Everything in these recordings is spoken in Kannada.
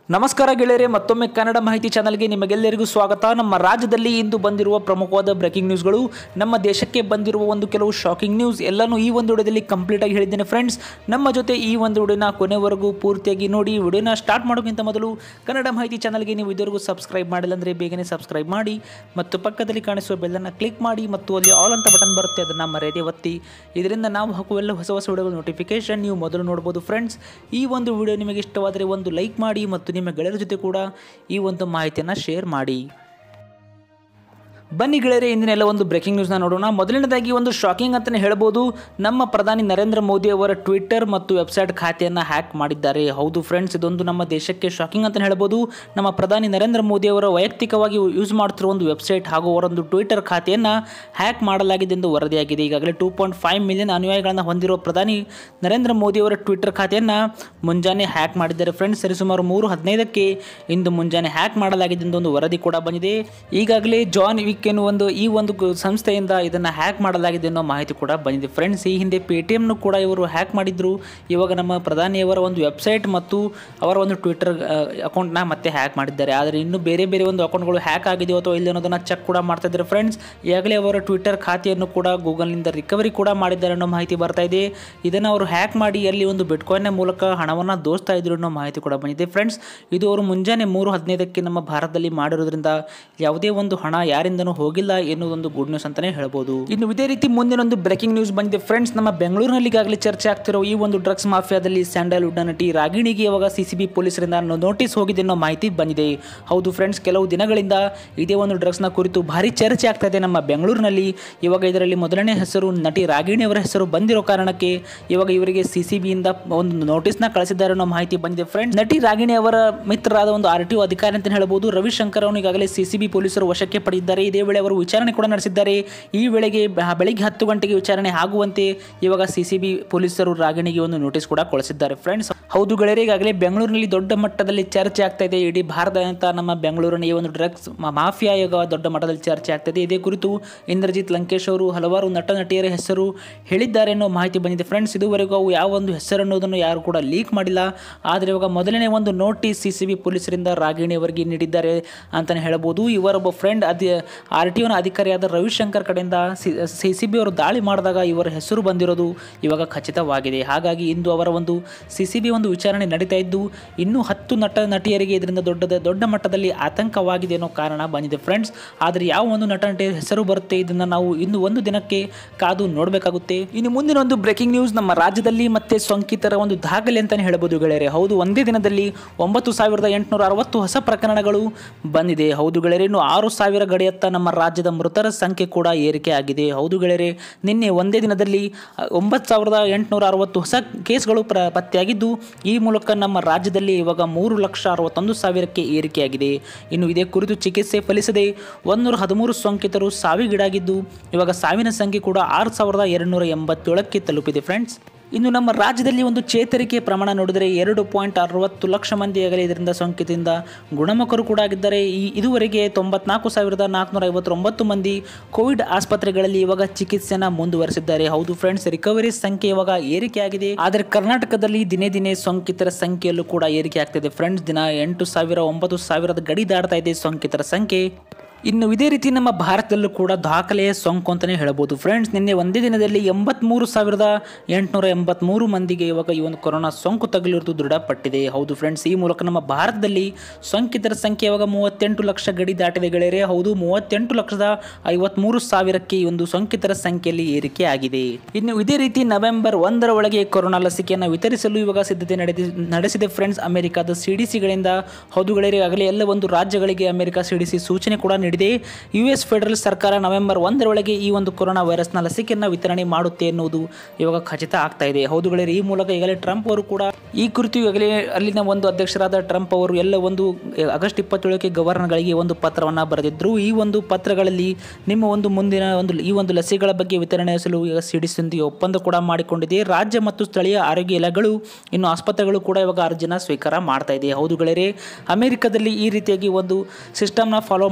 ನಮಸ್ಕಾರ ಗೆಳೆಯರೆ ಮತ್ತೊಮ್ಮೆ ಕನ್ನಡ ಮಾಹಿತಿ ಚಾನಲ್ಗೆ ನಿಮಗೆಲ್ಲರಿಗೂ ಸ್ವಾಗತ ನಮ್ಮ ರಾಜ್ಯದಲ್ಲಿ ಇಂದು ಬಂದಿರುವ ಪ್ರಮುಖವಾದ ಬ್ರೇಕಿಂಗ್ ನ್ಯೂಸ್ಗಳು ನಮ್ಮ ದೇಶಕ್ಕೆ ಬಂದಿರುವ ಒಂದು ಕೆಲವು ಶಾಕಿಂಗ್ ನ್ಯೂಸ್ ಎಲ್ಲನೂ ಈ ಒಂದು ವಿಡಿಯೋದಲ್ಲಿ ಕಂಪ್ಲೀಟ್ ಆಗಿ ಹೇಳಿದ್ದೇನೆ ಫ್ರೆಂಡ್ಸ್ ನಮ್ಮ ಜೊತೆ ಈ ಒಂದು ವಿಡಿಯೋನ ಕೊನೆವರೆಗೂ ಪೂರ್ತಿಯಾಗಿ ನೋಡಿ ವಿಡಿಯೋನ ಸ್ಟಾರ್ಟ್ ಮಾಡೋಕ್ಕಿಂತ ಮೊದಲು ಕನ್ನಡ ಮಾಹಿತಿ ಚಾನಲ್ಗೆ ನೀವು ಇದುವರೆಗೂ ಸಬ್ಸ್ಕ್ರೈಬ್ ಮಾಡಿಲ್ಲ ಅಂದರೆ ಬೇಗನೆ ಸಬ್ಸ್ಕ್ರೈಬ್ ಮಾಡಿ ಮತ್ತು ಪಕ್ಕದಲ್ಲಿ ಕಾಣಿಸುವ ಬೆಲ್ಲನ್ನು ಕ್ಲಿಕ್ ಮಾಡಿ ಮತ್ತು ಅಲ್ಲಿ ಆಲ್ ಅಂತ ಬಟನ್ ಬರುತ್ತೆ ಅದನ್ನು ಮರೆಯದೆ ಒತ್ತಿ ಇದರಿಂದ ನಾವು ಹಾಕುವ ಎಲ್ಲ ಹೊಸ ಹೊಸ ವಿಡಿಯೋಗಳ ನೋಟಿಫಿಕೇಶನ್ ನೀವು ಮೊದಲು ನೋಡ್ಬೋದು ಫ್ರೆಂಡ್ಸ್ ಈ ಒಂದು ವಿಡಿಯೋ ನಿಮಗೆ ಇಷ್ಟವಾದರೆ ಒಂದು ಲೈಕ್ ಮಾಡಿ ಮತ್ತು ನಿಮ್ಮ ಗೆಳೆಯರ ಜೊತೆ ಕೂಡ ಈ ಒಂದು ಮಾಹಿತಿಯನ್ನು ಶೇರ್ ಮಾಡಿ ಬನ್ನಿ ಗೆಳೆಯರೆ ಇಂದಿನ ಎಲ್ಲ ಒಂದು ಬ್ರೇಕಿಂಗ್ ನ್ಯೂಸ್ನ ನೋಡೋಣ ಮೊದಲನೇದಾಗಿ ಒಂದು ಶಾಕಿಂಗ್ ಅಂತಲೇ ಹೇಳ್ಬೋದು ನಮ್ಮ ಪ್ರಧಾನಿ ನರೇಂದ್ರ ಮೋದಿ ಅವರ ಟ್ವಿಟ್ಟರ್ ಮತ್ತು ವೆಬ್ಸೈಟ್ ಖಾತೆಯನ್ನು ಹ್ಯಾಕ್ ಮಾಡಿದ್ದಾರೆ ಹೌದು ಫ್ರೆಂಡ್ಸ್ ಇದೊಂದು ನಮ್ಮ ದೇಶಕ್ಕೆ ಶಾಕಿಂಗ್ ಅಂತಲೇ ಹೇಳ್ಬೋದು ನಮ್ಮ ಪ್ರಧಾನಿ ನರೇಂದ್ರ ಮೋದಿ ಅವರ ವೈಯಕ್ತಿಕವಾಗಿ ಯೂಸ್ ಮಾಡ್ತಿರೋ ಒಂದು ವೆಬ್ಸೈಟ್ ಹಾಗೂ ಅವರೊಂದು ಟ್ವಿಟ್ಟರ್ ಖಾತೆಯನ್ನು ಹ್ಯಾಕ್ ಮಾಡಲಾಗಿದೆ ಎಂದು ವರದಿಯಾಗಿದೆ ಈಗಾಗಲೇ ಟೂ ಪಾಯಿಂಟ್ ಫೈವ್ ಮಿಲಿಯನ್ ಅನುಯಾಯಿಗಳನ್ನು ಹೊಂದಿರುವ ಪ್ರಧಾನಿ ನರೇಂದ್ರ ಮೋದಿ ಅವರ ಟ್ವಿಟ್ಟರ್ ಖಾತೆಯನ್ನು ಮುಂಜಾನೆ ಹ್ಯಾಕ್ ಮಾಡಿದ್ದಾರೆ ಫ್ರೆಂಡ್ಸ್ ಸರಿಸುಮಾರು ಮೂರು ಹದಿನೈದಕ್ಕೆ ಇಂದು ಮುಂಜಾನೆ ಹ್ಯಾಕ್ ಮಾಡಲಾಗಿದೆ ಎಂದು ಒಂದು ವರದಿ ಕೂಡ ಬಂದಿದೆ ಈಗಾಗಲೇ ಜಾನ್ ವಿಕ್ ಎನ್ನುವ ಒಂದು ಈ ಒಂದು ಗ- ಸಂಸ್ಥೆಯಿಂದ ಇದನ್ನು ಹ್ಯಾಕ್ ಮಾಡಲಾಗಿದೆ ಅನ್ನೋ ಮಾಹಿತಿ ಕೂಡ ಬಂದಿದೆ ಫ್ರೆಂಡ್ಸ್ ಈ ಹಿಂದೆ ಪೇ ಟಿ ಎಮ್ನು ಕೂಡ ಇವರು ಹ್ಯಾಕ್ ಮಾಡಿದ್ರು ಇವಾಗ ನಮ್ಮ ಪ್ರಧಾನಿಯವರ ಒಂದು ವೆಬ್ಸೈಟ್ ಮತ್ತು ಅವರ ಒಂದು ಟ್ವಿಟ್ಟರ್ ಅಕೌಂಟ್ನ ಮತ್ತೆ ಹ್ಯಾಕ್ ಮಾಡಿದ್ದಾರೆ ಆದರೆ ಇನ್ನು ಬೇರೆ ಬೇರೆ ಒಂದು ಅಕೌಂಟ್ಗಳು ಹ್ಯಾಕ್ ಆಗಿದೆಯೋ ಅಥವಾ ಇಲ್ಲ ಅನ್ನೋದನ್ನು ಚೆಕ್ ಕೂಡ ಮಾಡ್ತಾ ಇದ್ದಾರೆ ಫ್ರೆಂಡ್ಸ್ ಈಗಾಗಲೇ ಅವರ ಟ್ವಿಟ್ಟರ್ ಖಾತೆಯನ್ನು ಕೂಡ ಗೂಗಲ್ನಿಂದ ರಿಕವರಿ ಕೂಡ ಮಾಡಿದ್ದಾರೆ ಅನ್ನೋ ಮಾಹಿತಿ ಬರ್ತಾ ಇದೆ ಇದನ್ನು ಅವರು ಹ್ಯಾಕ್ ಮಾಡಿ ಅಲ್ಲಿ ಒಂದು ಬಿಟ್ಕಾಯಿನ್ನ ಮೂಲಕ ಹಣವನ್ನು ದೋಸ್ತಾ ಇದ್ರು ಅನ್ನೋ ಮಾಹಿತಿ ಕೂಡ ಬಂದಿದೆ ಫ್ರೆಂಡ್ಸ್ ಇದು ಅವರು ಮುಂಜಾನೆ ಮೂರು ಹದಿನೈದಕ್ಕೆ ನಮ್ಮ ಭಾರತದಲ್ಲಿ ಮಾಡಿರೋದ್ರಿಂದ ಯಾವುದೇ ಒಂದು ಹಣ ಯಾರಿಂದನೂ ಹೋಗಿಲ್ಲ ಎನ್ನುವುದೊಂದು ಗುಡ್ ನ್ಯೂಸ್ ಅಂತಾನೆ ಹೇಳ್ಬೋದು ಇನ್ನು ಇದೇ ರೀತಿ ಮುಂದಿನ ಒಂದು ಬ್ರೇಕಿಂಗ್ ನ್ಯೂಸ್ ಬಂದಿದೆ ಫ್ರೆಂಡ್ಸ್ ನಮ್ಮ ಬೆಂಗಳೂರಿನಲ್ಲಿ ಈಗಾಗಲೇ ಚರ್ಚೆ ಆಗ್ತಿರೋ ಈ ಒಂದು ಡ್ರಗ್ಸ್ ಮಾಫಿಯಾದಲ್ಲಿ ಸ್ಯಾಂಡಲ್ವುಡ್ ನಟಿ ರಾಗಿಣಿಗೆ ಇವಾಗ ಸಿ ಸಿ ಬಿ ಪೊಲೀಸರಿಂದ ನೋಟಿಸ್ ಹೋಗಿದೆ ಅನ್ನೋ ಮಾಹಿತಿ ಬಂದಿದೆ ಹೌದು ಫ್ರೆಂಡ್ಸ್ ಕೆಲವು ದಿನಗಳಿಂದ ಇದೇ ಒಂದು ಡ್ರಗ್ಸ್ನ ಕುರಿತು ಭಾರಿ ಚರ್ಚೆ ಆಗ್ತಾ ಇದೆ ನಮ್ಮ ಬೆಂಗಳೂರಿನಲ್ಲಿ ಇವಾಗ ಇದರಲ್ಲಿ ಮೊದಲನೇ ಹೆಸರು ನಟಿ ರಾಗಿಣಿ ಅವರ ಹೆಸರು ಬಂದಿರೋ ಕಾರಣಕ್ಕೆ ಇವಾಗ ಇವರಿಗೆ ಸಿ ಸಿ ಬಿಯಿಂದ ಒಂದು ನೋಟಿಸ್ನ ಕಳಿಸಿದ್ದಾರೆ ಅನ್ನೋ ಮಾಹಿತಿ ಬಂದಿದೆ ಫ್ರೆಂಡ್ಸ್ ನಟಿ ರಾಗಿಣಿ ಅವರ ಮಿತ್ರರಾದ ಒಂದು ಆರ್ ಟಿ ಒ ಅಧಿಕಾರಿ ಅಂತ ಹೇಳ್ಬೋದು ರವಿಶಂಕರ್ ಅವನು ಈಗಾಗಲೇ ಸಿ ಸಿ ಬಿ ಪೊಲೀಸರು ವಶಕ್ಕೆ ಪಡೆದಿದ್ದಾರೆ ಇದೇ ವೇಳೆ ಅವರು ವಿಚಾರಣೆ ಕೂಡ ನಡೆಸಿದ್ದಾರೆ ಈ ವೇಳೆಗೆ ಬ- ಬೆಳಿಗ್ಗೆ ಹತ್ತು ಗಂಟೆಗೆ ವಿಚಾರಣೆ ಆಗುವಂತೆ ಇವಾಗ ಸಿ ಸಿ ಬಿ ಪೊಲೀಸರು ರಾಗಿಣಿಗೆ ಒಂದು ನೋಟಿಸ್ ಕೂಡ ಕಳಿಸಿದ್ದಾರೆ ಫ್ರೆಂಡ್ಸ್ ಹೌದು ಗೆಳೆಯರೆ ಈಗಾಗಲೇ ಬೆಂಗಳೂರಿನಲ್ಲಿ ದೊಡ್ಡ ಮಟ್ಟದಲ್ಲಿ ಚರ್ಚೆ ಆಗ್ತಾ ಇದೆ ಇಡೀ ಭಾರತದಾದ್ಯಂತ ನಮ್ಮ ಬೆಂಗಳೂರಿನ ಈ ಒಂದು ಡ್ರಗ್ಸ್ ಮಾಫಿಯಾ ಈಗ ದೊಡ್ಡ ಮಟ್ಟದಲ್ಲಿ ಚರ್ಚೆ ಆಗ್ತಿದೆ ಇದೇ ಕುರಿತು ಇಂದ್ರಜಿತ್ ಲಂಕೇಶ್ ಅವರು ಹಲವಾರು ನಟ ನಟಿಯರ ಹೆಸರು ಹೇಳಿದ್ದಾರೆ ಅನ್ನೋ ಮಾಹಿತಿ ಬಂದಿದೆ ಫ್ರೆಂಡ್ಸ್ ಇದುವರೆಗೂ ಅವು ಯಾವ ಒಂದು ಹೆಸರು ಅನ್ನೋದನ್ನು ಯಾರು ಕೂಡ ಲೀಕ್ ಮಾಡಿಲ್ಲ ಆದರೆ ಇವಾಗ ಮೊದಲನೇ ಒಂದು ನೋಟಿಸ್ ಸಿ ಸಿ ಬಿ ಪೊಲೀಸರಿಂದ ರಾಗಿಣಿ ಅವರಿಗೆ ನೀಡಿದ್ದಾರೆ ಅಂತಲೇ ಹೇಳ್ಬೋದು ಇವರೊಬ್ಬ ಫ್ರೆಂಡ್ ಅದಿ ಆರ್ ಟಿ ಒನ ಅಧಿಕಾರಿಯಾದ ರವಿಶಂಕರ್ ಕಡೆಯಿಂದ ಸಿ ಸಿ ಬಿ ಅವರು ದಾಳಿ ಮಾಡಿದಾಗ ಇವರ ಹೆಸರು ಬಂದಿರೋದು ಇವಾಗ ಖಚಿತವಾಗಿದೆ ಹಾಗಾಗಿ ಇಂದು ಅವರ ಒಂದು ಸಿ ಸಿ ಬಿ ಒಂದು ವಿಚಾರಣೆ ನಡೀತಾ ಇದ್ದು ಇನ್ನೂ ಹತ್ತು ನಟ ನಟಿಯರಿಗೆ ಇದರಿಂದ ದೊಡ್ಡದ ದೊಡ್ಡ ಮಟ್ಟದಲ್ಲಿ ಆತಂಕವಾಗಿದೆ ಅನ್ನೋ ಕಾರಣ ಬಂದಿದೆ ಫ್ರೆಂಡ್ಸ್ ಆದರೆ ಯಾವ ಒಂದು ನಟ ನಟಿಯರ ಹೆಸರು ಬರುತ್ತೆ ಇದನ್ನು ನಾವು ಇನ್ನು ಒಂದು ದಿನಕ್ಕೆ ಕಾದು ನೋಡಬೇಕಾಗುತ್ತೆ ಇನ್ನು ಮುಂದಿನ ಒಂದು ಬ್ರೇಕಿಂಗ್ ನ್ಯೂಸ್ ನಮ್ಮ ರಾಜ್ಯದಲ್ಲಿ ಮತ್ತೆ ಸೋಂಕಿತರ ಒಂದು ದಾಖಲೆ ಅಂತಲೇ ಹೇಳ್ಬೋದು ಗೆಳೆಯರೆ ಹೌದು ಒಂದೇ ದಿನದಲ್ಲಿ ಒಂಬತ್ತು ಸಾವಿರದ ಎಂಟುನೂರ ಅರವತ್ತು ಹೊಸ ಪ್ರಕರಣಗಳು ಬಂದಿದೆ ಹೌದು ಗೆಳೆಯರೆ ಇನ್ನು ಆರು ಸಾವಿರ ಗಡಿಯತ್ತ ನಮ್ಮ ರಾಜ್ಯದ ಮೃತರ ಸಂಖ್ಯೆ ಕೂಡ ಏರಿಕೆ ಆಗಿದೆ ಹೌದು ಗೆಳೆಯರೆ ನಿನ್ನೆ ಒಂದೇ ದಿನದಲ್ಲಿ ಒಂಬತ್ತು ಸಾವಿರದ ಎಂಟುನೂರ ಅರವತ್ತು ಹೊಸ ಕೇಸ್ಗಳು ಪ್ರ ಪತ್ತೆಯಾಗಿದ್ದು ಈ ಮೂಲಕ ನಮ್ಮ ರಾಜ್ಯದಲ್ಲಿ ಇವಾಗ ಮೂರು ಲಕ್ಷ ಅರವತ್ತೊಂದು ಸಾವಿರಕ್ಕೆ ಏರಿಕೆಯಾಗಿದೆ ಇನ್ನು ಇದೇ ಕುರಿತು ಚಿಕಿತ್ಸೆ ಫಲಿಸದೆ ಒಂದೂರ ಹದಿಮೂರು ಸೋಂಕಿತರು ಸಾವಿಗೀಡಾಗಿದ್ದು ಇವಾಗ ಸಾವಿನ ಸಂಖ್ಯೆ ಕೂಡ ಆರು ಸಾವಿರದ ಎರಡುನೂರ ಎಂಬತ್ತೇಳಕ್ಕೆ ತಲುಪಿದೆ ಫ್ರೆಂಡ್ಸ್ ಇನ್ನು ನಮ್ಮ ರಾಜ್ಯದಲ್ಲಿ ಒಂದು ಚೇತರಿಕೆ ಪ್ರಮಾಣ ನೋಡಿದರೆ ಎರಡು ಪಾಯಿಂಟ್ ಅರವತ್ತು ಲಕ್ಷ ಮಂದಿ ಆಗಲೇ ಇದರಿಂದ ಸೋಂಕಿತದಿಂದ ಗುಣಮುಖರು ಕೂಡ ಆಗಿದ್ದಾರೆ ಈ ಇದುವರೆಗೆ ತೊಂಬತ್ನಾಲ್ಕು ಸಾವಿರದ ನಾಲ್ಕುನೂರ ಐವತ್ತೊಂಬತ್ತು ಮಂದಿ ಕೋವಿಡ್ ಆಸ್ಪತ್ರೆಗಳಲ್ಲಿ ಇವಾಗ ಚಿಕಿತ್ಸೆನ ಮುಂದುವರೆಸಿದ್ದಾರೆ ಹೌದು ಫ್ರೆಂಡ್ಸ್ ರಿಕವರಿ ಸಂಖ್ಯೆ ಇವಾಗ ಏರಿಕೆಯಾಗಿದೆ ಆದರೆ ಕರ್ನಾಟಕದಲ್ಲಿ ದಿನೇ ದಿನೇ ಸೋಂಕಿತರ ಸಂಖ್ಯೆಯಲ್ಲೂ ಕೂಡ ಏರಿಕೆ ಆಗ್ತಿದೆ ಫ್ರೆಂಡ್ಸ್ ದಿನ ಎಂಟು ಸಾವಿರ ಒಂಬತ್ತು ಸಾವಿರದ ಗಡಿ ದಾಟ್ತಾ ಇದೆ ಸೋಂಕಿತರ ಸಂಖ್ಯೆ ಇನ್ನು ಇದೇ ರೀತಿ ನಮ್ಮ ಭಾರತದಲ್ಲೂ ಕೂಡ ದಾಖಲೆಯ ಸೋಂಕು ಅಂತಲೇ ಹೇಳ್ಬೋದು ಫ್ರೆಂಡ್ಸ್ ನಿನ್ನೆ ಒಂದೇ ದಿನದಲ್ಲಿ ಎಂಬತ್ಮೂರು ಸಾವಿರದ ಎಂಟುನೂರ ಎಂಬತ್ಮೂರು ಮಂದಿಗೆ ಇವಾಗ ಈ ಒಂದು ಕೊರೋನಾ ಸೋಂಕು ತಗುಲಿರುವುದು ದೃಢಪಟ್ಟಿದೆ ಹೌದು ಫ್ರೆಂಡ್ಸ್ ಈ ಮೂಲಕ ನಮ್ಮ ಭಾರತದಲ್ಲಿ ಸೋಂಕಿತರ ಸಂಖ್ಯೆ ಇವಾಗ ಮೂವತ್ತೆಂಟು ಲಕ್ಷ ಗಡಿ ದಾಟಿದೆ ಗೆಳೆಯರೆ ಹೌದು ಮೂವತ್ತೆಂಟು ಲಕ್ಷದ ಐವತ್ಮೂರು ಸಾವಿರಕ್ಕೆ ಈ ಒಂದು ಸೋಂಕಿತರ ಸಂಖ್ಯೆಯಲ್ಲಿ ಏರಿಕೆ ಆಗಿದೆ ಇನ್ನು ಇದೇ ರೀತಿ ನವೆಂಬರ್ ಒಂದರ ಒಳಗೆ ಕೊರೋನಾ ಲಸಿಕೆಯನ್ನು ವಿತರಿಸಲು ಇವಾಗ ಸಿದ್ಧತೆ ನಡೆದಿ ನಡೆಸಿದೆ ಫ್ರೆಂಡ್ಸ್ ಅಮೆರಿಕದ ಸಿ ಡಿ ಸಿಗಳಿಂದ ಹೌದು ಗೆಳೆಯರೆ ಆಗಲೇ ಎಲ್ಲ ಒಂದು ರಾಜ್ಯಗಳಿಗೆ ಅಮೆರಿಕ ಸಿ ಡಿ ಸಿ ಸೂಚನೆ ಕೂಡ ನೀಡಿದೆ ಯು ಎಸ್ ಫೆಡರಲ್ ಸರ್ಕಾರ ನವೆಂಬರ್ ಒಂದರೊಳಗೆ ಈ ಒಂದು ಕೊರೋನಾ ವೈರಸ್ನ ಲಸಿಕೆಯನ್ನು ವಿತರಣೆ ಮಾಡುತ್ತೆ ಎನ್ನುವುದು ಇವಾಗ ಖಚಿತ ಆಗ್ತಾ ಇದೆ ಹೌದು ಗೆಳೆಯರೆ ಈ ಮೂಲಕ ಈಗಲೇ ಟ್ರಂಪ್ ಅವರು ಕೂಡ ಈ ಕುರಿತು ಈಗಲೇ ಅಲ್ಲಿನ ಒಂದು ಅಧ್ಯಕ್ಷರಾದ ಟ್ರಂಪ್ ಅವರು ಎಲ್ಲ ಒಂದು ಆಗಸ್ಟ್ ಇಪ್ಪತ್ತೇಳಕ್ಕೆ ಗವರ್ನರ್ಗಳಿಗೆ ಒಂದು ಪತ್ರವನ್ನು ಬರೆದಿದ್ರು ಈ ಒಂದು ಪತ್ರಗಳಲ್ಲಿ ನಿಮ್ಮ ಒಂದು ಮುಂದಿನ ಒಂದು ಈ ಒಂದು ಲಸಿಕೆಗಳ ಬಗ್ಗೆ ವಿತರಣೆಸಲು ಈಗ ಸಿಡಿಸಿಂದಿ ಒಪ್ಪಂದ ಕೂಡ ಮಾಡಿಕೊಂಡಿದೆ ರಾಜ್ಯ ಮತ್ತು ಸ್ಥಳೀಯ ಆರೋಗ್ಯ ಇಲಾಖೆಗಳು ಇನ್ನು ಆಸ್ಪತ್ರೆಗಳು ಕೂಡ ಇವಾಗ ಅರ್ಜಿನ ಸ್ವೀಕಾರ ಮಾಡ್ತಾ ಇದೆ ಹೌದು ಗೆಳೆಯರೆ ಅಮೆರಿಕದಲ್ಲಿ ಈ ರೀತಿಯಾಗಿ ಒಂದು ಸಿಸ್ಟಮ್ನ ಫಾಲೋ ಮಾಡ್ತಾ ಇದ್ದಾರೆ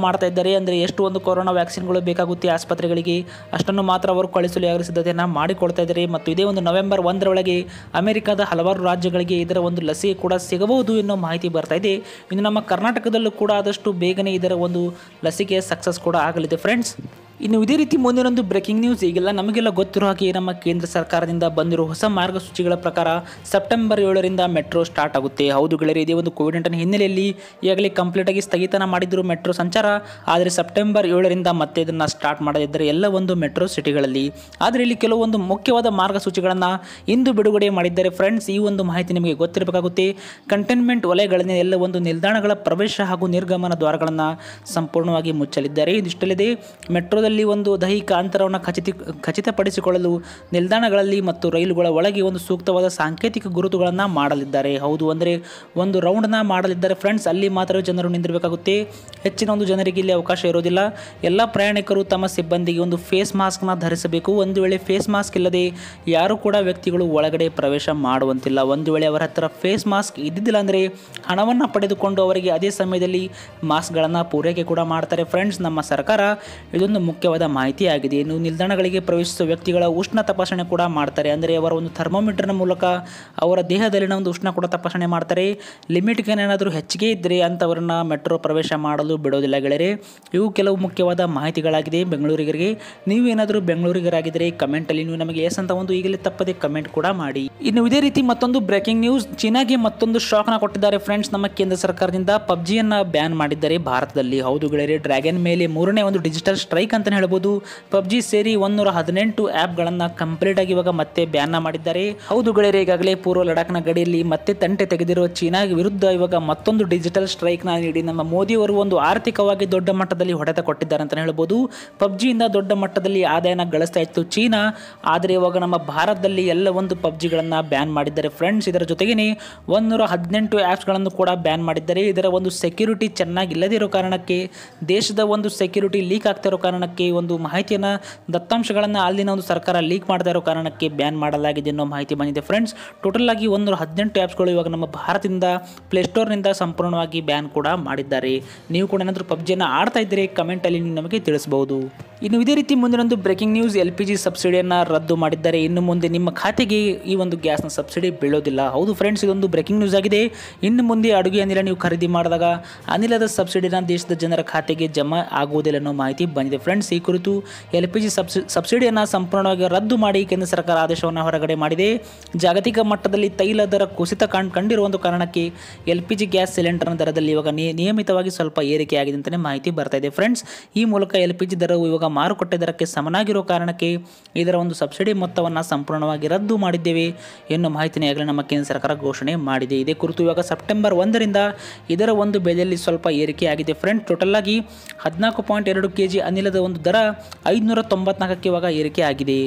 ಮಾಡಿದ್ದಾರೆ ಅಂದರೆ ಎಷ್ಟು ಒಂದು ಕೊರೋನಾ ವ್ಯಾಕ್ಸಿನ್ಗಳು ಬೇಕಾಗುತ್ತೆ ಆಸ್ಪತ್ರೆಗಳಿಗೆ ಅಷ್ಟನ್ನು ಮಾತ್ರ ಅವರು ಕಳಿಸಲು ಯಾರು ಸಿದ್ಧತೆಯನ್ನು ಮಾಡಿಕೊಡ್ತಾ ಇದ್ದಾರೆ ಮತ್ತು ಇದೇ ಒಂದು ನವೆಂಬರ್ ಒಂದರೊಳಗೆ ಅಮೆರಿಕದ ಹಲವಾರು ರಾಜ್ಯಗಳಿಗೆ ಇದರ ಒಂದು ಲಸಿಕೆ ಕೂಡ ಸಿಗಬಹುದು ಎನ್ನೋ ಮಾಹಿತಿ ಬರ್ತಾ ಇದೆ ಇನ್ನು ನಮ್ಮ ಕರ್ನಾಟಕದಲ್ಲೂ ಕೂಡ ಆದಷ್ಟು ಬೇಗನೆ ಇದರ ಒಂದು ಲಸಿಕೆ ಸಕ್ಸಸ್ ಕೂಡ ಆಗಲಿದೆ ಫ್ರೆಂಡ್ಸ್ ಇನ್ನು ಇದೇ ರೀತಿ ಮುಂದಿನೊಂದು ಬ್ರೇಕಿಂಗ್ ನ್ಯೂಸ್ ಈಗೆಲ್ಲ ನಮಗೆಲ್ಲ ಗೊತ್ತಿರೋ ಹಾಗೆ ನಮ್ಮ ಕೇಂದ್ರ ಸರ್ಕಾರದಿಂದ ಬಂದಿರೋ ಹೊಸ ಮಾರ್ಗಸೂಚಿಗಳ ಪ್ರಕಾರ ಸೆಪ್ಟೆಂಬರ್ ಏಳರಿಂದ ಮೆಟ್ರೋ ಸ್ಟಾರ್ಟ್ ಆಗುತ್ತೆ ಹೌದು ಗೆಳೆಯರೆ ಇದೇ ಒಂದು ಕೋವಿಡ್ ನೈನ್ಟೀನ್ ಹಿನ್ನೆಲೆಯಲ್ಲಿ ಈಗಾಗಲೇ ಕಂಪ್ಲೀಟ್ ಆಗಿ ಸ್ಥಗಿತನ ಮಾಡಿದ್ರು ಮೆಟ್ರೋ ಸಂಚಾರ ಆದರೆ ಸೆಪ್ಟೆಂಬರ್ ಏಳರಿಂದ ಮತ್ತೆ ಇದನ್ನು ಸ್ಟಾರ್ಟ್ ಮಾಡದಿದ್ದರೆ ಎಲ್ಲ ಒಂದು ಮೆಟ್ರೋ ಸಿಟಿಗಳಲ್ಲಿ ಆದರೆ ಇಲ್ಲಿ ಕೆಲವೊಂದು ಮುಖ್ಯವಾದ ಮಾರ್ಗಸೂಚಿಗಳನ್ನು ಇಂದು ಬಿಡುಗಡೆ ಮಾಡಿದ್ದಾರೆ ಫ್ರೆಂಡ್ಸ್ ಈ ಒಂದು ಮಾಹಿತಿ ನಿಮಗೆ ಗೊತ್ತಿರಬೇಕಾಗುತ್ತೆ ಕಂಟೈನ್ಮೆಂಟ್ ವಲಯಗಳಲ್ಲಿ ಎಲ್ಲ ಒಂದು ನಿಲ್ದಾಣಗಳ ಪ್ರವೇಶ ಹಾಗೂ ನಿರ್ಗಮನ ದ್ವಾರಗಳನ್ನು ಸಂಪೂರ್ಣವಾಗಿ ಮುಚ್ಚಲಿದ್ದಾರೆ ಇದಿಷ್ಟಲ್ಲದೆ ಮೆಟ್ರೋದಲ್ಲಿ ಒಂದು ದೈಹಿಕ ಅಂತರವನ್ನು ಖಚಿತ ಖಚಿತಪಡಿಸಿಕೊಳ್ಳಲು ನಿಲ್ದಾಣಗಳಲ್ಲಿ ಮತ್ತು ರೈಲುಗಳ ಒಳಗೆ ಒಂದು ಸೂಕ್ತವಾದ ಸಾಂಕೇತಿಕ ಗುರುತುಗಳನ್ನು ಮಾಡಲಿದ್ದಾರೆ ಹೌದು ಅಂದರೆ ಒಂದು ರೌಂಡ್ನ ಮಾಡಲಿದ್ದಾರೆ ಫ್ರೆಂಡ್ಸ್ ಅಲ್ಲಿ ಮಾತ್ರ ಜನರು ನಿಂದಿರಬೇಕಾಗುತ್ತೆ ಹೆಚ್ಚಿನ ಒಂದು ಜನರಿಗೆ ಇಲ್ಲಿ ಅವಕಾಶ ಇರೋದಿಲ್ಲ ಎಲ್ಲ ಪ್ರಯಾಣಿಕರು ತಮ್ಮ ಸಿಬ್ಬಂದಿಗೆ ಒಂದು ಫೇಸ್ ಮಾಸ್ಕ್ನ ಧರಿಸಬೇಕು ಒಂದು ವೇಳೆ ಫೇಸ್ ಮಾಸ್ಕ್ ಇಲ್ಲದೆ ಯಾರು ಕೂಡ ವ್ಯಕ್ತಿಗಳು ಒಳಗಡೆ ಪ್ರವೇಶ ಮಾಡುವಂತಿಲ್ಲ ಒಂದು ವೇಳೆ ಅವರ ಹತ್ತಿರ ಫೇಸ್ ಮಾಸ್ಕ್ ಇದ್ದಿದ್ದಿಲ್ಲ ಅಂದರೆ ಹಣವನ್ನು ಪಡೆದುಕೊಂಡು ಅವರಿಗೆ ಅದೇ ಸಮಯದಲ್ಲಿ ಮಾಸ್ಕ್ಗಳನ್ನು ಪೂರೈಕೆ ಕೂಡ ಮಾಡ್ತಾರೆ ಫ್ರೆಂಡ್ಸ್ ನಮ್ಮ ಸರ್ಕಾರ ಇದೊಂದು ಮುಖ್ಯವಾದ ಮಾಹಿತಿ ಆಗಿದೆ ಇನ್ನು ನಿಲ್ದಾಣಗಳಿಗೆ ಪ್ರವೇಶಿಸುವ ವ್ಯಕ್ತಿಗಳ ಉಷ್ಣ ತಪಾಸಣೆ ಕೂಡ ಮಾಡ್ತಾರೆ ಅಂದರೆ ಅವರ ಒಂದು ಥರ್ಮೋಮೀಟರ್ನ ಮೂಲಕ ಅವರ ದೇಹದಲ್ಲಿನ ಒಂದು ಉಷ್ಣ ಕೂಡ ತಪಾಸಣೆ ಮಾಡ್ತಾರೆ ಲಿಮಿಟ್ಗೆ ಏನಾದರೂ ಹೆಚ್ಚಿಗೆ ಇದ್ದರೆ ಅಂಥವರನ್ನ ಮೆಟ್ರೋ ಪ್ರವೇಶ ಮಾಡಲು ಬಿಡೋದಿಲ್ಲ ಗೆಳೆಯರೆ ಇವು ಕೆಲವು ಮುಖ್ಯವಾದ ಮಾಹಿತಿಗಳಾಗಿದೆ ಬೆಂಗಳೂರಿಗರಿಗೆ ನೀವು ಏನಾದರೂ ಬೆಂಗಳೂರಿಗರಾಗಿದ್ದರೆ ಕಮೆಂಟಲ್ಲಿ ನೀವು ನಮಗೆ ಎಸ್ ಅಂತ ಒಂದು ಈಗಲೇ ತಪ್ಪದೆ ಕಮೆಂಟ್ ಕೂಡ ಮಾಡಿ ಇನ್ನು ಇದೇ ರೀತಿ ಮತ್ತೊಂದು ಬ್ರೇಕಿಂಗ್ ನ್ಯೂಸ್ ಚೀನಾಗೆ ಮತ್ತೊಂದು ಶಾಕ್ನ ಕೊಟ್ಟಿದ್ದಾರೆ ಫ್ರೆಂಡ್ಸ್ ನಮ್ಮ ಕೇಂದ್ರ ಸರ್ಕಾರದಿಂದ ಪಬ್ಜಿಯನ್ನು ಬ್ಯಾನ್ ಮಾಡಿದ್ದಾರೆ ಭಾರತದಲ್ಲಿ ಹೌದು ಗೆಳೆಯರೆ ಡ್ರ್ಯಾಗನ್ ಮೇಲೆ ಮೂರನೇ ಒಂದು ಡಿಜಿಟಲ್ ಸ್ಟ್ರೈಕ್ ಅಂತಲೇ ಹೇಳ್ಬೋದು ಪಬ್ಜಿ ಸೇರಿ ಒಂದೂರ ಹದಿನೆಂಟು ಆ್ಯಪ್ಗಳನ್ನು ಕಂಪ್ಲೀಟ್ ಆಗಿ ಇವಾಗ ಮತ್ತೆ ಬ್ಯಾನ್ ಮಾಡಿದ್ದಾರೆ ಹೌದು ಗೆಳೆಯರೆ ಈಗಾಗಲೇ ಪೂರ್ವ ಲಡಾಖ್ನ ಗಡಿಯಲ್ಲಿ ಮತ್ತೆ ತಂಟೆ ತೆಗೆದಿರುವ ಚೀನಾ ವಿರುದ್ಧ ಇವಾಗ ಮತ್ತೊಂದು ಡಿಜಿಟಲ್ ಸ್ಟ್ರೈಕ್ನ ನೀಡಿ ನಮ್ಮ ಮೋದಿಯವರು ಒಂದು ಆರ್ಥಿಕವಾಗಿ ದೊಡ್ಡ ಮಟ್ಟದಲ್ಲಿ ಹೊಡೆತ ಕೊಟ್ಟಿದ್ದಾರೆ ಅಂತಲೇ ಹೇಳ್ಬೋದು ಪಬ್ಜಿಯಿಂದ ದೊಡ್ಡ ಮಟ್ಟದಲ್ಲಿ ಆದಾಯನ ಗಳಿಸ್ತಾ ಇತ್ತು ಚೀನಾ ಆದರೆ ಇವಾಗ ನಮ್ಮ ಭಾರತದಲ್ಲಿ ಎಲ್ಲ ಒಂದು ಪಬ್ಜಿಗಳನ್ನು ಬ್ಯಾನ್ ಮಾಡಿದ್ದಾರೆ ಫ್ರೆಂಡ್ಸ್ ಇದರ ಜೊತೆಗೇನೆ ಒಂದೂರ ಹದಿನೆಂಟು ಆ್ಯಪ್ಸ್ಗಳನ್ನು ಕೂಡ ಬ್ಯಾನ್ ಮಾಡಿದ್ದಾರೆ ಇದರ ಒಂದು ಸೆಕ್ಯೂರಿಟಿ ಚೆನ್ನಾಗಿಲ್ಲದೇ ಇರೋ ಕಾರಣಕ್ಕೆ ದೇಶದ ಒಂದು ಸೆಕ್ಯೂರಿಟಿ ಲೀಕ್ ಆಗ್ತಾ ಇರೋ ಕಾರಣಕ್ಕೆ ಒಂದು ಮಾಹಿತಿಯನ್ನು ದತ್ತಾಂಶಗಳನ್ನು ಅಲ್ಲಿನ ಒಂದು ಸರ್ಕಾರ ಲೀಕ್ ಮಾಡ್ತಾ ಇರೋ ಕಾರಣಕ್ಕೆ ಬ್ಯಾನ್ ಮಾಡಲಾಗಿದೆ ಅನ್ನೋ ಮಾಹಿತಿ ಬಂದಿದೆ ಫ್ರೆಂಡ್ಸ್ ಟೋಟಲ್ ಆಗಿ ಒಂದು ಹದಿನೆಂಟು ಆ್ಯಪ್ಸ್ಗಳು ಇವಾಗ ನಮ್ಮ ಭಾರತದಿಂದ ಪ್ಲೇಸ್ಟೋರ್ನಿಂದ ಸಂಪೂರ್ಣವಾಗಿ ಬ್ಯಾನ್ ಕೂಡ ಮಾಡಿದ್ದಾರೆ ನೀವು ಕೂಡ ಏನಾದರೂ ಪಬ್ಜಿಯನ್ನು ಆಡ್ತಾ ಇದ್ದರೆ ಕಮೆಂಟಲ್ಲಿ ನೀವು ನಮಗೆ ತಿಳಿಸಬಹುದು ಇನ್ನು ಇದೇ ರೀತಿ ಮುಂದಿನೊಂದು breaking news L P G ಸಬ್ಸಿಡಿಯನ್ನು ರದ್ದು ಮಾಡಿದ್ದಾರೆ ಇನ್ನು ಮುಂದೆ ನಿಮ್ಮ ಖಾತೆಗೆ ಈ ಒಂದು ಗ್ಯಾಸ್ನ ಸಬ್ಸಿಡಿ ಬೀಳೋದಿಲ್ಲ ಹೌದು ಫ್ರೆಂಡ್ಸ್ ಇದೊಂದು ಬ್ರೇಕಿಂಗ್ ನ್ಯೂಸ್ ಆಗಿದೆ ಇನ್ನು ಮುಂದೆ ಅಡುಗೆ ಅನಿಲ ನೀವು ಖರೀದಿ ಮಾಡಿದಾಗ ಅನಿಲದ ಸಬ್ಸಿಡಿನ ದೇಶದ ಜನರ ಖಾತೆಗೆ ಜಮಾ ಆಗುವುದಿಲ್ಲ ಅನ್ನೋ ಮಾಹಿತಿ ಬಂದಿದೆ ಫ್ರೆಂಡ್ಸ್ ಈ ಕುರಿತು ಎಲ್ ಪಿ ಜಿ ಸಬ್ಸಿ ಸಬ್ಸಿಡಿಯನ್ನು ಸಂಪೂರ್ಣವಾಗಿ ರದ್ದು ಮಾಡಿ ಕೇಂದ್ರ ಸರ್ಕಾರ ಆದೇಶವನ್ನು ಹೊರಗಡೆ ಮಾಡಿದೆ ಜಾಗತಿಕ ಮಟ್ಟದಲ್ಲಿ ತೈಲ ದರ ಕುಸಿತ ಕಾಣ್ ಕಂಡಿರುವ ಒಂದು ಕಾರಣಕ್ಕೆ ಎಲ್ ಪಿ ಜಿ ಗ್ಯಾಸ್ ಸಿಲಿಂಡರ್ನ ದರದಲ್ಲಿ ಇವಾಗ ನಿಯ- ನಿಯಮಿತವಾಗಿ ಸ್ವಲ್ಪ ಏರಿಕೆ ಆಗಿದೆ ಅಂತಲೇ ಮಾಹಿತಿ ಬರ್ತಾ ಇದೆ ಫ್ರೆಂಡ್ಸ್ ಈ ಮೂಲಕ ಎಲ್ ಪಿ ಜಿ ದರವು ಇವಾಗ ಮಾರುಕಟ್ಟೆ ದರಕ್ಕೆ ಸಮನಾಗಿರೋ ಕಾರಣಕ್ಕೆ ಇದರ ಒಂದು ಸಬ್ಸಿಡಿ ಮೊತ್ತವನ್ನು ಸಂಪೂರ್ಣವಾಗಿ ರದ್ದು ಮಾಡಿದ್ದೇವೆ ಎನ್ನುವ ಮಾಹಿತಿನ ಈಗಾಗಲೇ ನಮ್ಮ ಕೇಂದ್ರ ಸರ್ಕಾರ ಘೋಷಣೆ ಮಾಡಿದೆ ಇದೇ ಕುರಿತು ಇವಾಗ ಸೆಪ್ಟೆಂಬರ್ ಒಂದರಿಂದ ಇದರ ಒಂದು ಬೆಲೆಯಲ್ಲಿ ಸ್ವಲ್ಪ ಏರಿಕೆ ಆಗಿದೆ ಫ್ರೆಂಡ್ ಟೋಟಲ್ ಆಗಿ ಹದಿನಾಲ್ಕು ಪಾಯಿಂಟ್ ಎರಡು ಕೆ ಜಿ ಅನಿಲದ ಒಂದು ದರ ಐದುನೂರ ತೊಂಬತ್ನಾಲ್ಕಕ್ಕೆ ಇವಾಗ ಏರಿಕೆ ಆಗಿದೆ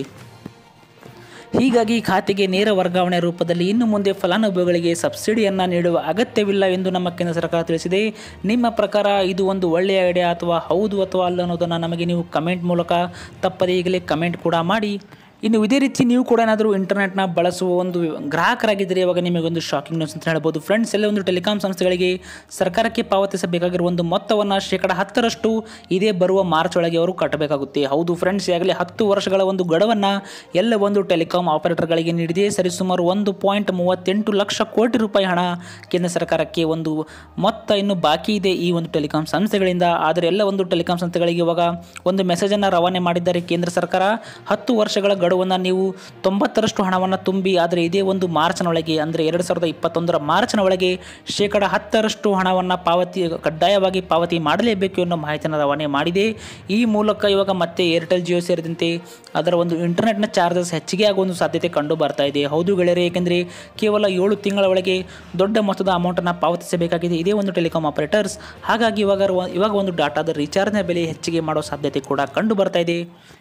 ಹೀಗಾಗಿ ಖಾತೆಗೆ ನೇರ ವರ್ಗಾವಣೆ ರೂಪದಲ್ಲಿ ಇನ್ನು ಮುಂದೆ ಫಲಾನುಭವಿಗಳಿಗೆ ಸಬ್ಸಿಡಿಯನ್ನು ನೀಡುವ ಅಗತ್ಯವಿಲ್ಲ ಎಂದು ನಮ್ಮ ಕೇಂದ್ರ ಸರ್ಕಾರ ತಿಳಿಸಿದೆ ನಿಮ್ಮ ಪ್ರಕಾರ ಇದು ಒಂದು ಒಳ್ಳೆಯ ಐಡಿಯಾ ಅಥವಾ ಹೌದು ಅಥವಾ ಅಲ್ಲ ಅನ್ನೋದನ್ನು ನಮಗೆ ನೀವು ಕಮೆಂಟ್ ಮೂಲಕ ತಪ್ಪದೇ ಈಗಲೇ ಕಮೆಂಟ್ ಕೂಡ ಮಾಡಿ ಇನ್ನು ಇದೇ ರೀತಿ ನೀವು ಕೂಡ ಏನಾದರೂ ಇಂಟರ್ನೆಟ್ನ ಬಳಸುವ ಒಂದು ಗ್ರಾಹಕರಾಗಿದ್ದರೆ ಇವಾಗ ನಿಮಗೊಂದು ಶಾಕಿಂಗ್ ನ್ಯೂಸ್ ಅಂತ ಹೇಳ್ಬೋದು ಫ್ರೆಂಡ್ಸ್ ಎಲ್ಲ ಒಂದು ಟೆಲಿಕಾಂ ಸಂಸ್ಥೆಗಳಿಗೆ ಸರ್ಕಾರಕ್ಕೆ ಪಾವತಿಸಬೇಕಾಗಿರುವ ಒಂದು ಮೊತ್ತವನ್ನು ಶೇಕಡ ಹತ್ತರಷ್ಟು ಇದೇ ಬರುವ ಮಾರ್ಚ್ ಒಳಗೆ ಅವರು ಕಟ್ಟಬೇಕಾಗುತ್ತೆ ಹೌದು ಫ್ರೆಂಡ್ಸ್ ಈಗಾಗಲೇ ಹತ್ತು ವರ್ಷಗಳ ಒಂದು ಗಡುವನ್ನು ಎಲ್ಲ ಒಂದು ಟೆಲಿಕಾಂ ಆಪರೇಟರ್ಗಳಿಗೆ ನೀಡಿದೆ ಸರಿಸುಮಾರು ಒಂದು ಪಾಯಿಂಟ್ ಮೂವತ್ತೆಂಟು ಲಕ್ಷ ಕೋಟಿ ರೂಪಾಯಿ ಹಣ ಕೇಂದ್ರ ಸರ್ಕಾರಕ್ಕೆ ಒಂದು ಮೊತ್ತ ಇನ್ನು ಬಾಕಿ ಇದೆ ಈ ಒಂದು ಟೆಲಿಕಾಂ ಸಂಸ್ಥೆಗಳಿಂದ ಆದರೆ ಎಲ್ಲ ಒಂದು ಟೆಲಿಕಾಂ ಸಂಸ್ಥೆಗಳಿಗೆ ಇವಾಗ ಒಂದು ಮೆಸೇಜನ್ನು ರವಾನೆ ಮಾಡಿದ್ದಾರೆ ಕೇಂದ್ರ ಸರ್ಕಾರ ಹತ್ತು ವರ್ಷಗಳ ಗಡುವನ್ನು ನೀವು ತೊಂಬತ್ತರಷ್ಟು ಹಣವನ್ನು ತುಂಬಿ ಆದರೆ ಇದೇ ಒಂದು ಮಾರ್ಚ್ನ ಒಳಗೆ ಅಂದರೆ ಎರಡು ಸಾವಿರದ ಇಪ್ಪತ್ತೊಂದರ ಮಾರ್ಚ್ನ ಒಳಗೆ ಶೇಕಡ ಹತ್ತರಷ್ಟು ಹಣವನ್ನು ಪಾವತಿ ಕಡ್ಡಾಯವಾಗಿ ಪಾವತಿ ಮಾಡಲೇಬೇಕು ಅನ್ನೋ ಮಾಹಿತಿಯನ್ನು ರವಾನೆ ಮಾಡಿದೆ ಈ ಮೂಲಕ ಇವಾಗ ಮತ್ತೆ ಏರ್ಟೆಲ್ ಜಿಯೋ ಸೇರಿದಂತೆ ಅದರ ಒಂದು ಇಂಟರ್ನೆಟ್ನ ಚಾರ್ಜಸ್ ಹೆಚ್ಚಿಗೆ ಆಗುವ ಒಂದು ಸಾಧ್ಯತೆ ಕಂಡು ಬರ್ತಾ ಇದೆ ಹೌದು ಗೆಳೆಯರೆ ಏಕೆಂದರೆ ಕೇವಲ ಏಳು ತಿಂಗಳ ಒಳಗೆ ದೊಡ್ಡ ಮೊತ್ತದ ಅಮೌಂಟನ್ನು ಪಾವತಿಸಬೇಕಾಗಿದೆ ಇದೇ ಒಂದು ಟೆಲಿಕಾಂ ಆಪರೇಟರ್ಸ್ ಹಾಗಾಗಿ ಇವಾಗ ರ- ಇವಾಗ ಒಂದು ಡಾಟಾದ ರೀಚಾರ್ಜ್ನ ಬೆಲೆ ಹೆಚ್ಚಿಗೆ ಮಾಡೋ ಸಾಧ್ಯತೆ ಕೂಡ ಕಂಡು ಬರ್ತಾ ಇದೆ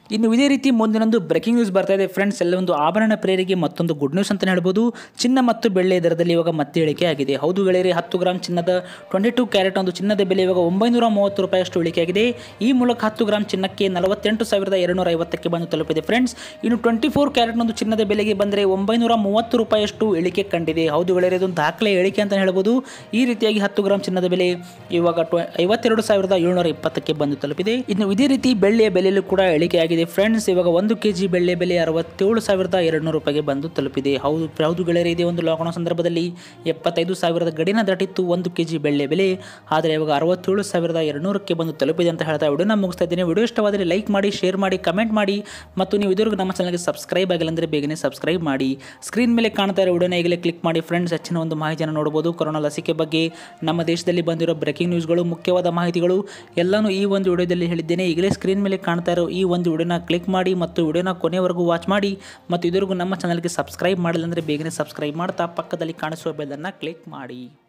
ಇನ್ನು ಇದೇ ರೀತಿ ಮುಂದಿನೊಂದು ಬ್ರೇಕಿಂಗ್ ನ್ಯೂಸ್ ಬರ್ತಾ ಇದೆ ಫ್ರೆಂಡ್ಸ್ ಎಲ್ಲ ಒಂದು ಆಭರಣ ಪ್ರೇರಿಗೆ ಮತ್ತೊಂದು ಗುಡ್ ನ್ಯೂಸ್ ಅಂತ ಹೇಳ್ಬೋದು ಚಿನ್ನ ಮತ್ತು ಬೆಳ್ಳಿ ದರದಲ್ಲಿ ಇವಾಗ ಮತ್ತೆ ಇಳಿಕೆ ಆಗಿದೆ ಹೌದು ಗೆಳೆಯರಿ ಹತ್ತು ಗ್ರಾಮ್ ಚಿನ್ನದ ಟ್ವೆಂಟಿ ಟೂ ಕ್ಯಾರೆಟ್ ಒಂದು ಚಿನ್ನದ ಬೆಲೆ ಇವಾಗ ಒಂಬೈನೂರ ಮೂವತ್ತು ರೂಪಾಯಿಯಷ್ಟು ಇಳಿಕೆಯಾಗಿದೆ ಈ ಮೂಲಕ ಹತ್ತು ಗ್ರಾಮ್ ಚಿನ್ನಕ್ಕೆ ನಲವತ್ತೆಂಟು ಸಾವಿರದ ಎರಡುನೂರ ಐವತ್ತಕ್ಕೆ ಬಂದು ತಲುಪಿದೆ ಫ್ರೆಂಡ್ಸ್ ಇನ್ನು ಟ್ವೆಂಟಿ ಫೋರ್ ಕ್ಯಾರೆಟ್ ಒಂದು ಚಿನ್ನದ ಬೆಲೆಗೆ ಬಂದರೆ ಒಂಬೈನೂರ ಮೂವತ್ತು ರೂಪಾಯಿಯಷ್ಟು ಇಳಿಕೆ ಕಂಡಿದೆ ಹೌದು ಗೆಳೆಯರಿ ಇದೊಂದು ದಾಖಲೆ ಇಳಿಕೆ ಅಂತ ಹೇಳ್ಬೋದು ಈ ರೀತಿಯಾಗಿ ಹತ್ತು ಗ್ರಾಮ್ ಚಿನ್ನದ ಬೆಲೆ ಇವಾಗ ಟ್ವ ಐವತ್ತೆರಡು ಸಾವಿರದ ಏಳ್ನೂರ ಇಪ್ಪತ್ತಕ್ಕೆ ಬಂದು ತಲುಪಿದೆ ಇನ್ನು ಇದೇ ರೀತಿ ಬೆಳ್ಳಿಯ ಬೆಲೆಯಲ್ಲೂ ಕೂಡ ಇಳಿಕೆಯಾಗಿದೆ ಫ್ರೆಂಡ್ಸ್ ಇವಾಗ ಒಂದು ಕೆ ಜಿ ಬೆಳ್ಳಿಯ ಬೆಲೆ ಅರವತ್ತೇಳು ಸಾವಿರದ ಎರಡುನೂರು ರೂಪಾಯಿಗೆ ಬಂದು ತಲುಪಿದೆ ಹೌದು ಹೌದು ಗೆಳೆಯರಿ ಇದೆ ಒಂದು ಲಾಕ್ಡೌನ್ ಸಂದರ್ಭದಲ್ಲಿ ಎಪ್ಪತ್ತೈದು ಸಾವಿರದ ಗಡಿನ ದಾಟಿತ್ತು ಒಂದು ಕೆ ಜಿ ಬೆಳ್ಳಿಯ ಬೆಲೆ ಆದರೆ ಇವಾಗ ಅರವತ್ತೇಳು ಸಾವಿರದ ಎರಡುನೂರಕ್ಕೆ ಬಂದು ತಲುಪಿದೆ ಅಂತ ಹೇಳ್ತಾ ವಿಡಿಯೋನ ಮುಗಿಸ್ತಾ ಇದ್ದೀನಿ ವಿಡಿಯೋ ಇಷ್ಟವಾದರೆ ಲೈಕ್ ಮಾಡಿ ಶೇರ್ ಮಾಡಿ ಕಮೆಂಟ್ ಮಾಡಿ ಮತ್ತು ನೀವು ಇದುವರೆಗೂ ನಮ್ಮ ಚಾನಲ್ಗೆ ಸಬ್ಸ್ಕ್ರೈಬ್ ಆಗಿಲ್ಲ ಅಂದರೆ ಬೇಗನೆ ಸಬ್ಸ್ಕ್ರೈಬ್ ಮಾಡಿ ಸ್ಕ್ರೀನ್ ಮೇಲೆ ಕಾಣ್ತಾ ಇರೋ ವಿಡಿಯೋನ ಈಗಲೇ ಕ್ಲಿಕ್ ಮಾಡಿ ಫ್ರೆಂಡ್ಸ್ ಹೆಚ್ಚಿನ ಒಂದು ಮಾಹಿತಿಯನ್ನು ನೋಡಬಹುದು ಕೊರೋನಾ ಲಸಿಕೆ ಬಗ್ಗೆ ನಮ್ಮ ದೇಶದಲ್ಲಿ ಬಂದಿರೋ ಬ್ರೇಕಿಂಗ್ ನ್ಯೂಸ್ಗಳು ಮುಖ್ಯವಾದ ಮಾಹಿತಿಗಳು ಎಲ್ಲನೂ ಈ ಒಂದು ವಿಡಿಯೋದಲ್ಲಿ ಹೇಳಿದ್ದೇನೆ ಈಗಲೇ ಸ್ಕ್ರೀನ್ ಮೇಲೆ ಕಾಣ್ತಾ ಇರೋ ಈ ಒಂದು ವಿಡಿಯೋನ ಕ್ಲಿಕ್ ಮಾಡಿ ಮತ್ತು ವಿಡಿಯೋನ ಕೊನೆವರೆಗೂ ವಾಚ್ ಮಾಡಿ ಮತ್ತು ಇದುವರೆಗೂ ನಮ್ಮ ಚಾನಲ್ಗೆ ಸಬ್ಸ್ಕ್ರೈಬ್ ಮಾಡಿಲ್ಲ ಅಂದರೆ ಬೇಗನೆ ಸಬ್ಸ್ಕ್ರೈಬ್ ಮಾಡ್ತಾ ಪಕ್ಕದಲ್ಲಿ ಕಾಣಿಸುವ ಬೆಲ್ಲನ್ನು ಕ್ಲಿಕ್ ಮಾಡಿ